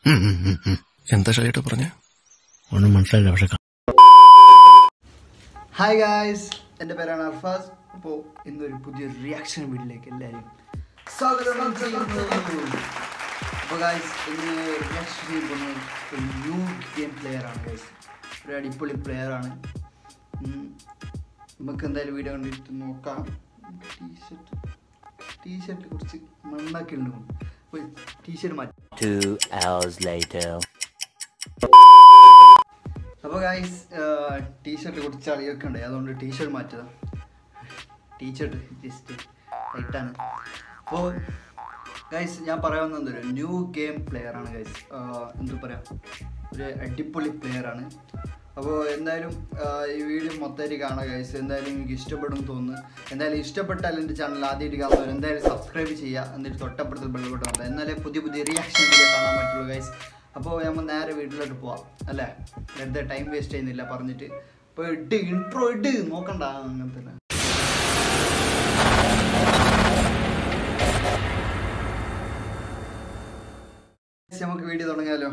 എന്താ ഷൈട്ട് പറഞ്ഞ ഒന്നും മനസ്സിലായില്ല പക്ഷെ ഹായ് ഗായ്സ് എൻ്റെ പേരാണ് അർഫാസ് അപ്പോൾ ഇന്നൊരു പുതിയ റിയാക്ഷൻ വീഡിയോയിലേക്ക് എല്ലാവരും സ്വാഗതം ചെയ്യുന്നു അപ്പോൾ ഗായ്സ് ഇന്ന് റിയാക്ഷൻ ചെയ്യാൻ പോകുന്നത് ഒരു ന്യൂ ഗെയിം പ്ലെയർ ആണ് ഗായ്സ് ഒരു അടിപൊളി പ്ലെയർ ആണ് ഉം. നമുക്ക് എന്തായാലും വീഡിയോ കണ്ടിട്ട് നോക്കാം ടീഷർട്ട് ടീഷർട്ട് കുറച്ച് മണ്ണാക്കി ഉണ്ട് അപ്പോൾ ടീഷർട്ട് മാറ്റി Two hours later. അപ്പോൾ ഗായ്സ് ടീഷർട്ട് കുറച്ച് അളിയൊക്കെ ഉണ്ട് അതുകൊണ്ട് ടീഷർട്ട് മാറ്റതാ ടീഷർട്ട് ജസ്റ്റ് ലൈറ്റാണ് അപ്പോൾ ഗൈസ് ഞാൻ പറയാവുന്നത് ഒരു ന്യൂ ഗെയിം പ്ലെയർ ആണ് ഗൈസ് എന്തു പറയാം ഒരു അടിപൊളി പ്ലെയർ ആണ് അപ്പോൾ എന്തായാലും ആ, ഈ വീഡിയോ മൊത്തമായിട്ട് കാണാം ഗൈസ് എന്തായാലും എനിക്ക് ഇഷ്ടപ്പെടും എന്ന് തോന്നുന്നു എന്തായാലും ഇഷ്ടപ്പെട്ടാൽ എൻ്റെ ചാനൽ ആദ്യമായിട്ട് കാണുന്നവർ എന്തായാലും സബ്സ്ക്രൈബ് ചെയ്യുക എന്നിട്ട് തൊട്ടപ്പുറത്ത് ബെല്ലബട്ടൺ ഉണ്ട് എന്നാലേ പുതിയ പുതിയ റിയാക്ഷൻ വീഡിയോ കാണാൻ പറ്റുള്ളൂ ഗൈസ് അപ്പോൾ നമ്മൾ നേരെ വീട്ടിലോട്ട് പോവാം അല്ലേ വെറുതെ ടൈം വേസ്റ്റ് ചെയ്യുന്നില്ല പറഞ്ഞിട്ട് അപ്പോൾ ഇട്ട് ഇൻട്രോ ഇട്ട് നോക്കണ്ട അങ്ങനെ തന്നെ Guys, നമുക്ക് വീഡിയോ തുടങ്ങിയാലോ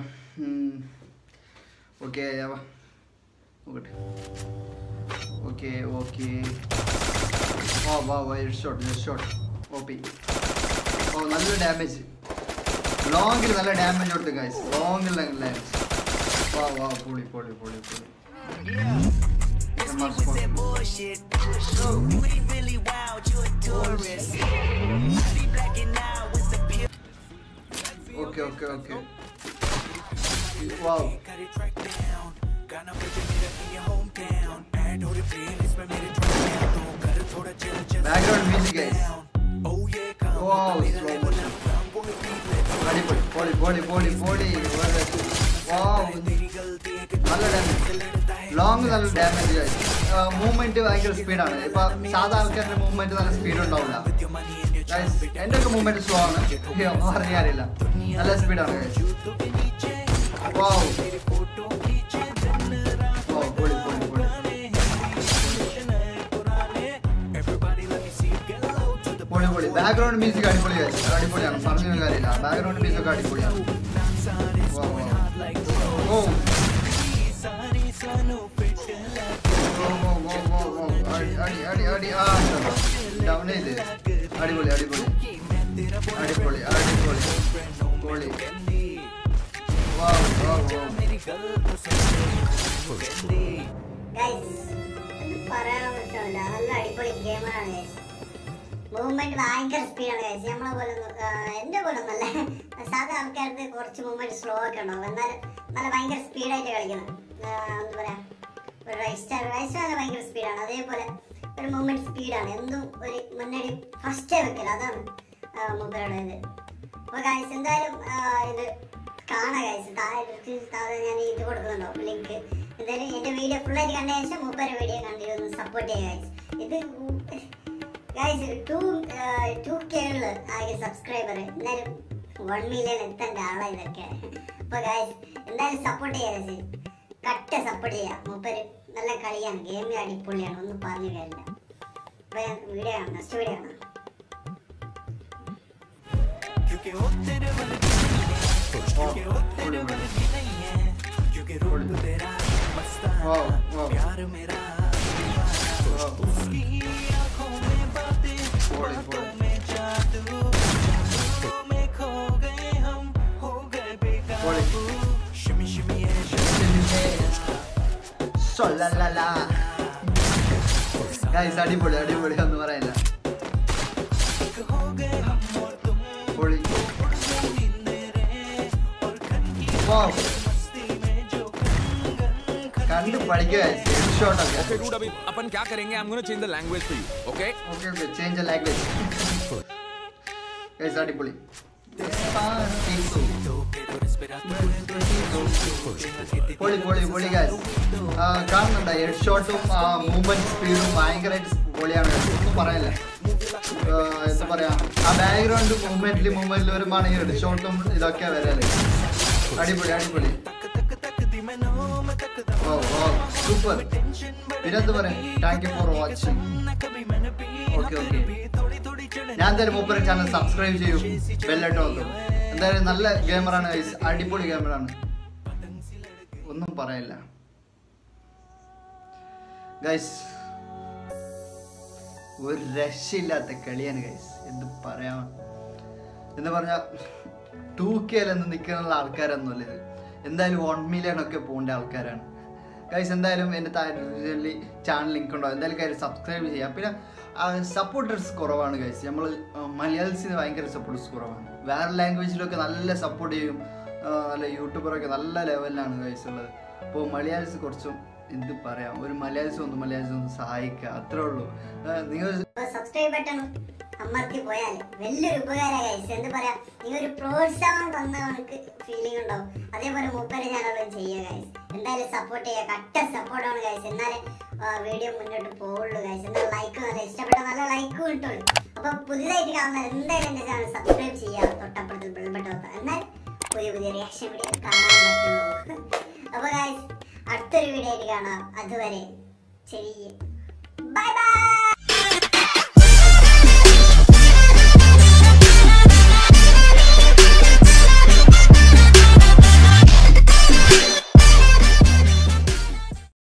ഓക്കെ നോക്കട്ടെ ഓക്കെ ഓക്കെ വാ വാ വാ ഷോട്ട് ഷോട്ട് ഓപ്പി ഓ നല്ല ഡാമേജ് ലോങ്ങിൽ നല്ല ഡാമേജ് കൊടുത്തു ഗൈസ് ലോങ്ങിൽ ഡാമേജ് വാ വാ പൊളി പൊളി പൊളി പൊളി okay okay okay wow background music guys wow slow motion അടിപൊളി പൊളി പൊളി പൊളി പൊളി വാവ് നല്ല ഡാമേജ് ലോങ് നല്ല ഡാമേജ് മൂവ്മെന്റ് ഭയങ്കര സ്പീഡാണ് ഇപ്പൊ സാധാ ആൾക്കാരുടെ മൂവ്മെന്റ് നല്ല സ്പീഡ് ഉണ്ടാവില്ല Guys, എൻ്റെ ഒക്കെ മൂവ്മെന്റ് സ്ലോ ആണ് അറിയാറില്ല നല്ല സ്പീഡാണ് വാവ് വാവ് പൊളി പൊളി പൊളി പൊളി പൊളി ബാക്ക്ഗ്രൗണ്ട് മ്യൂസിക് അടിപൊളി guys. അടിപൊളിയാണ് പറഞ്ഞ കാര്യമില്ല ബാക്ക്ഗ്രൗണ്ട് മ്യൂസിക് അടിപൊളിയാണ് വാ, വാ. ഓ ഓ, ഓ, ഓ, ഓ, ഓ. അടി, അടി, അടി, അടി. ആ, ഡൗൺ ചെയ്ത് അടിപൊളി അടിപൊളി അടിപൊളി അടിപൊളി പൊളി വാ വാ വാ ഗൈസ് ഒന്നും പറയാൻ പറ്റില്ല നല്ല അടിപൊളി ഗെയിമാണ് ഗൈസ് മൂവ്മെന്റ് ഭയങ്കര സ്പീഡാണ് ഗൈസ് നമ്മളെ പോലെ ഒന്നും, ആ, എന്റെ പോലെ ഒന്നല്ല സാധാ ആൾക്കാർക്ക് കുറച്ച് മൂവ്മെന്റ് സ്ലോ ഒക്കെ ഉണ്ടാവും എന്നാലും നല്ല ഭയങ്കര സ്പീഡായിട്ട് കളിക്കണം ആ, എന്താ പറയാ ഒരു റൈസ്റ്റാർ റൈസ്റ്റാർ ഭയങ്കര സ്പീഡാണ് അതേപോലെ ഒരു മൂവ്മെന്റ് സ്പീഡാണ് എന്തും ഒരു മുന്നടി ഫസ്റ്റേ വെക്കൽ അതാണ് മൂപ്പരുടെ ഇത് അപ്പൊ ഗൈസ് എന്തായാലും ആ, ഇത് കാണാം ഗൈസ് താഴെ description താഴെ ഞാൻ ഇത് കൊടുക്കുന്നുണ്ടാവും ലിങ്ക് എന്തായാലും എന്റെ വീഡിയോ ഫുള്ളായിട്ട് കണ്ട ശേഷം മൂപ്പരെ വീഡിയോ കണ്ടിട്ട് ഒന്ന് സപ്പോർട്ട് ചെയ്യുക ഗൈസ് ഇത് ഗൈസ് ടു ടു കെ ഉള്ള ആകെ സബ്സ്ക്രൈബർ എന്നാലും വൺ മില്യൺ എത്തേണ്ട ആളാ ഇതൊക്കെ അപ്പൊ ഗൈസ് എന്തായാലും സപ്പോർട്ട് ചെയ്യുക ഗൈസ് കട്ട സപ്പോർട്ട് ചെയ്യുക മൂപ്പര് നല്ല കളിയാണ് ഗെയിം അടിപൊളിയാണ് ഒന്നും പറഞ്ഞു കാര്യമില്ല അപ്പൊ ഞാൻ വീഡിയോ കാണാം നെക്സ്റ്റ് വീഡിയോ കാണാം വാ വാ പൊളി പൊളി പൊളി സൊല്ലല്ലല്ല. Guys, അടിപൊളി അടിപൊളി ഒന്നും പറയാനില്ല പൊളി Wow. കണ്ട് പഠിക്കുക ഷോട്ടൊക്കെ Okay, dude, अभी अपन क्या करेंगे? I'm gonna change the language for you. Okay? Okay okay change language guys അടിപൊളി പൊളി പൊളി പൊളി ഗൈസ് കാണുന്നുണ്ട് ഹെഡ് ഷോട്ടും മൂവ്മെന്റ് സ്പീഡും ഭയങ്കരമായിട്ട് പൊളിയാണ് guys. ഒന്നും പറയാനില്ല ആ, എന്താ പറയാ ആ ബാക്ക്ഗ്രൗണ്ട് മൂവ്മെന്റിൽ മൂവ്മെന്റിൽ വരുമ്പോൾ ഈ ഹെഡ് ഷോട്ടും ഇതൊക്കെ വരാല് അടിപൊളി അടിപൊളി ഓ ഓ സൂപ്പർ പിന്നെ എന്താ പറയാ thank you for watching okay okay ഞാൻ എന്തായാലും മൂപ്പര ചാനൽ സബ്സ്ക്രൈബ് ചെയ്യും ബെല്ലട്ടോ നോക്കും എന്തായാലും നല്ല ഗെയിമറാണ് ഗൈസ് അടിപൊളി ഗെയിമറാണ് ഒന്നും പറയില്ല ഗൈസ് ഒരു രക്ഷയില്ലാത്ത കളിയാണ് ഗൈസ് എന്ത് പറയാ എന്ന് പറഞ്ഞാൽ ടൂ കെയിലൊന്നും നിൽക്കുന്ന ആൾക്കാരൊന്നുമല്ല ഇത് എന്തായാലും വൺ മില്യൺ ഒക്കെ പോകേണ്ട ആൾക്കാരാണ് ഗൈസ് എന്തായാലും എൻ്റെ താഴെ ചാനൽ ലിങ്ക് ഉണ്ടോ എന്തായാലും കാര്യം സബ്സ്ക്രൈബ് ചെയ്യാം പിന്നെ സപ്പോർട്ടേഴ്സ് കുറവാണ് ഗൈസ് നമ്മൾ മലയാളീസിന് ഭയങ്കര സപ്പോർട്ടേഴ്സ് കുറവാണ് വേറെ ലാംഗ്വേജിലൊക്കെ നല്ല സപ്പോർട്ട് ചെയ്യും ആ, നല്ല യൂട്യൂബറൊക്കെ നല്ല ലെവലിലാണ് ഗൈസ് ഉള്ളത് അപ്പോൾ മലയാളീസ് കുറച്ചും എന്ത് പറയാം ഒരു മലയാളീസ് ഒന്ന് മലയാളീസ് ഒന്ന് സഹായിക്കുക അത്രേ ഉള്ളൂ ആ, നിങ്ങൾ സബ്സ്ക്രൈബ് ബട്ടൺ അമർത്തി പോയാൽ വലിയൊരു ഉപകാര ഗൈസ് എന്ത് പറയാ ഈ ഒരു പ്രോത്സാഹനം തന്ന നമുക്ക് ഫീലിംഗ് ഉണ്ടാവും അതേപോലെ മൂപ്പര് ഞാനത് ചെയ്യുക ഗൈസ് എന്തായാലും സപ്പോർട്ട് ചെയ്യുക കട്ട സപ്പോർട്ടാണ് ഗൈസ് എന്നാലേ വീഡിയോ മുന്നോട്ട് പോവുള്ളൂ ഗൈസ് എന്താ ലൈക്ക് നല്ല ഇഷ്ടപ്പെട്ട നല്ല ലൈക്ക് കിട്ടുള്ളൂ അപ്പൊ പുതിയതായിട്ട് കാണുന്ന എന്തായാലും എന്റെ ചാനൽ സബ്സ്ക്രൈബ് ചെയ്യുക തൊട്ടപ്പുറത്തിൽ ബെൽ ബട്ടൺ വെക്കുക എന്നാൽ പുതിയ പുതിയ റിയാക്ഷൻ വീഡിയോ കാണാൻ പറ്റുള്ളൂ അപ്പൊ ഗൈസ് അടുത്തൊരു വീഡിയോ ആയിട്ട് കാണാം അതുവരെ ശരി ബൈ ബൈ